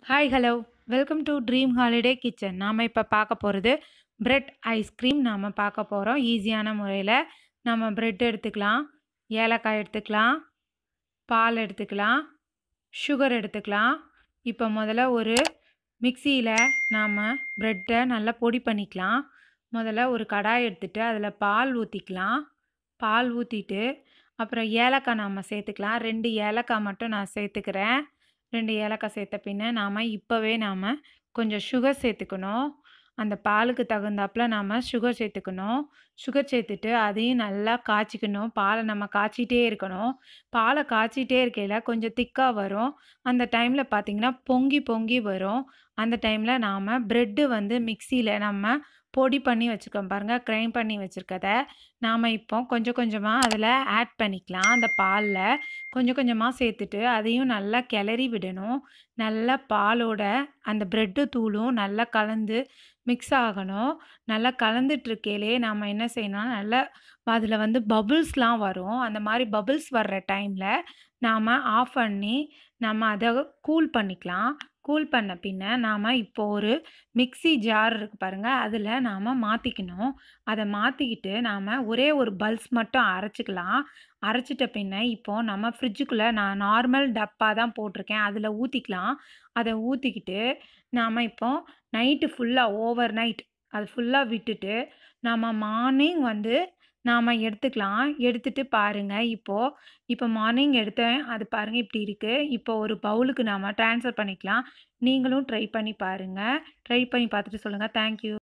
hi hello welcome to dream holiday kitchen நாம் இப்போ பார்க்க போகிறது பிரெட் ஐஸ்கிரீம் நாம் பார்க்க போகிறோம் ஈஸியான முறையில் நம்ம பிரெட் எடுத்துக்கலாம் ஏலக்காய் எடுத்துக்கலாம் பால் எடுத்துக்கலாம் சுகர் எடுத்துக்கலாம் இப்போ முதல்ல ஒரு மிக்சியில் நாம் ப்ரெட்டை நல்லா பொடி பண்ணிக்கலாம் முதல்ல ஒரு கடாய் எடுத்துகிட்டு அதில் பால் ஊற்றிக்கலாம் பால் ஊற்றிட்டு அப்புறம் ஏலக்காய் நாம் சேர்த்துக்கலாம் ரெண்டு ஏலக்காய் மட்டும் நான் சேர்த்துக்கிறேன் ரெண்டு ஏலக்காய் சேர்த்த பின்ன நாம் இப்போவே நாம் கொஞ்சம் சுகர் சேர்த்துக்கணும் அந்த பாலுக்கு தகுந்தாப்புல நாம் சுகர் சேர்த்துக்கணும் சுகர் சேர்த்துட்டு அதையும் நல்லா காய்ச்சிக்கணும் பாலை நம்ம காய்ச்சிட்டே இருக்கணும் பாலை காய்ச்சிட்டே இருக்கையில் கொஞ்சம் திக்காக வரும் அந்த டைமில் பார்த்திங்கன்னா பொங்கி பொங்கி வரும் அந்த டைமில் நாம் ப்ரெட்டு வந்து மிக்சியில் நம்ம பொடி பண்ணி வச்சுருக்கோம் பாருங்கள் கிரைண்ட் பண்ணி வச்சுருக்கத நாம் இப்போ கொஞ்சம் கொஞ்சமாக அதில் ஆட் பண்ணிக்கலாம் அந்த பாலில் கொஞ்சம் கொஞ்சமாக சேர்த்துட்டு அதையும் நல்லா கிளறி விடணும் நல்லா பாலோட அந்த ப்ரெட்டு தூளும் நல்லா கலந்து மிக்ஸ் ஆகணும் நல்லா கலந்துட்ருக்கையிலே நாம் என்ன செய்யணும் நல்லா அதில் வந்து பபுள்ஸ்லாம் வரும் அந்த மாதிரி பபுள்ஸ் வர்ற டைமில் நாம் ஆஃப் பண்ணி நம்ம அதை கூல் பண்ணிக்கலாம் கூல் பண்ண பின்ன நாம் இப்போ ஒரு மிக்சி ஜார் இருக்குது பாருங்கள் அதில் நாம் மாற்றிக்கணும் அதை மாற்றிக்கிட்டு நாம் ஒரே ஒரு பல்ஸ் மட்டும் அரைச்சிக்கலாம் அரைச்சிட்ட பின்ன இப்போது நம்ம ஃப்ரிட்ஜுக்குள்ளே நான் நார்மல் டப்பா தான் போட்டிருக்கேன் அதில் ஊற்றிக்கலாம் அதை ஊற்றிக்கிட்டு நாம் இப்போ நைட்டு ஃபுல்லாக ஓவர் நைட் அது ஃபுல்லாக விட்டுட்டு நாம் மார்னிங் வந்து நாம் எடுத்துக்கலாம் எடுத்துகிட்டு பாருங்கள் இப்போது இப்போ மார்னிங் எடுத்தேன் அது பாருங்கள் இப்படி இருக்குது இப்போ ஒரு பவுலுக்கு நாம் ட்ரான்ஸ்ஃபர் பண்ணிக்கலாம் நீங்களும் ட்ரை பண்ணி பாருங்கள் ட்ரை பண்ணி பார்த்துட்டு சொல்லுங்கள் தேங்க்யூ